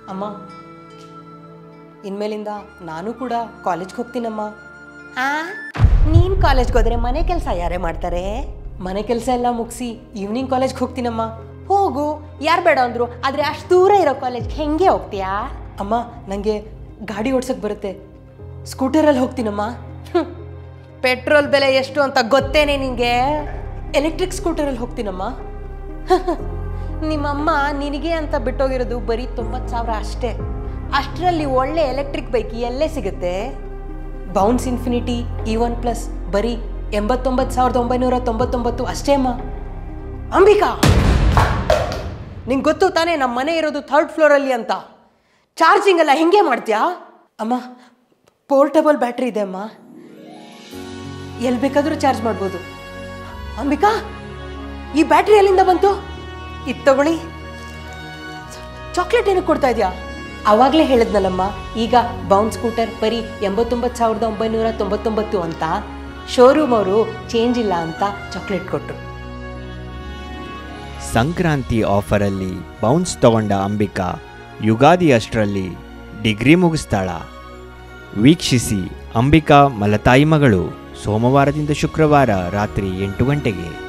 ಅಮ್ಮ ಇನ್ಮೇಲಿಂದ ನಾನು ಕೂಡ ಕಾಲೇಜ್ಗೆ ಹೋಗ್ತೀನಮ್ಮ ಆ ನೀನು ಕಾಲೇಜ್ಗೆ ಹೋದ್ರೆ ಮನೆ ಕೆಲಸ ಯಾರೇ ಮಾಡ್ತಾರೆ ಮನೆ ಕೆಲಸ ಎಲ್ಲ ಮುಗಿಸಿ ಈವ್ನಿಂಗ್ ಕಾಲೇಜ್ಗೆ ಹೋಗ್ತೀನಮ್ಮ ಹೋಗು ಯಾರು ಬೇಡ ಅಂದ್ರು ಆದರೆ ಅಷ್ಟು ದೂರ ಇರೋ ಕಾಲೇಜ್ಗೆ ಹೆಂಗೆ ಹೋಗ್ತೀಯಾ ಅಮ್ಮ ನನಗೆ ಗಾಡಿ ಓಡ್ಸೋಕೆ ಬರುತ್ತೆ ಸ್ಕೂಟರಲ್ಲಿ ಹೋಗ್ತೀನಮ್ಮ ಹ್ಮ್. ಪೆಟ್ರೋಲ್ ಬೆಲೆ ಎಷ್ಟು ಅಂತ ಗೊತ್ತೇನೆ ನಿನಗೆ ಎಲೆಕ್ಟ್ರಿಕ್ ಸ್ಕೂಟರಲ್ಲಿ ಹೋಗ್ತೀನಮ್ಮ ನಿಮ್ಮಮ್ಮ ನಿನಗೆ ಅಂತ ಬಿಟ್ಟೋಗಿರೋದು ಬರೀ ತೊಂಬತ್ತು ಸಾವಿರ ಅಷ್ಟೇ ಅಷ್ಟರಲ್ಲಿ ಒಳ್ಳೆ ಎಲೆಕ್ಟ್ರಿಕ್ ಬೈಕ್ ಎಲ್ಲೇ ಸಿಗುತ್ತೆ Bounce Infinity E one plus ಬರೀ ಎಂಬತ್ತೊಂಬತ್ತು ಸಾವಿರದ ಒಂಬೈನೂರ ತೊಂಬತ್ತೊಂಬತ್ತು ಅಷ್ಟೇ ಅಮ್ಮ ಅಂಬಿಕಾ ನಿಂಗೆ ಗೊತ್ತು ತಾನೇ ನಮ್ಮ ಮನೆ ಇರೋದು ಥರ್ಡ್ ಫ್ಲೋರಲ್ಲಿ ಅಂತ ಚಾರ್ಜಿಂಗ್ ಎಲ್ಲ ಹೆಂಗೆ ಮಾಡ್ತೀಯಾ ಅಮ್ಮ ಪೋರ್ಟಬಲ್ ಬ್ಯಾಟ್ರಿ ಇದೆ ಅಮ್ಮ ಎಲ್ಲಿ ಬೇಕಾದರೂ ಚಾರ್ಜ್ ಮಾಡ್ಬೋದು ಅಂಬಿಕಾ ಈ ಬ್ಯಾಟ್ರಿ ಎಲ್ಲಿಂದ ಬಂತು ಇದು ತಗೊಳ್ಳಿ ಚಾಕ್ಲೇಟ್ ಏನಕ್ಕೆ ಕೊಡ್ತಾ ಇದೆಯಾ ಅವಾಗಲೇ ಹೇಳಿದ್ನಲ್ಲಮ್ಮ ಈಗ ಬೌನ್ ಸ್ಕೂಟರ್ ಬರೀ ಎಂಬತ್ತೊಂಬತ್ತು ಸಾವಿರದ ಒಂಬೈನೂರ ತೊಂಬತ್ತೊಂಬತ್ತು ಅಂತ ಶೋರೂಮ್ ಅವರು ಚೇಂಜ್ ಇಲ್ಲ ಅಂತ ಚಾಕ್ಲೇಟ್ ಕೊಟ್ಟರು ಸಂಕ್ರಾಂತಿ ಆಫರಲ್ಲಿ ಬೌನ್ಸ್ ತಗೊಂಡ ಅಂಬಿಕಾ ಯುಗಾದಿ ಅಷ್ಟರಲ್ಲಿ ಡಿಗ್ರಿ ಮುಗಿಸ್ತಾಳ ವೀಕ್ಷಿಸಿ ಅಂಬಿಕಾ ಮಲತಾಯಿ ಮಗಳು ಸೋಮವಾರದಿಂದ ಶುಕ್ರವಾರ ರಾತ್ರಿ ಎಂಟು ಗಂಟೆಗೆ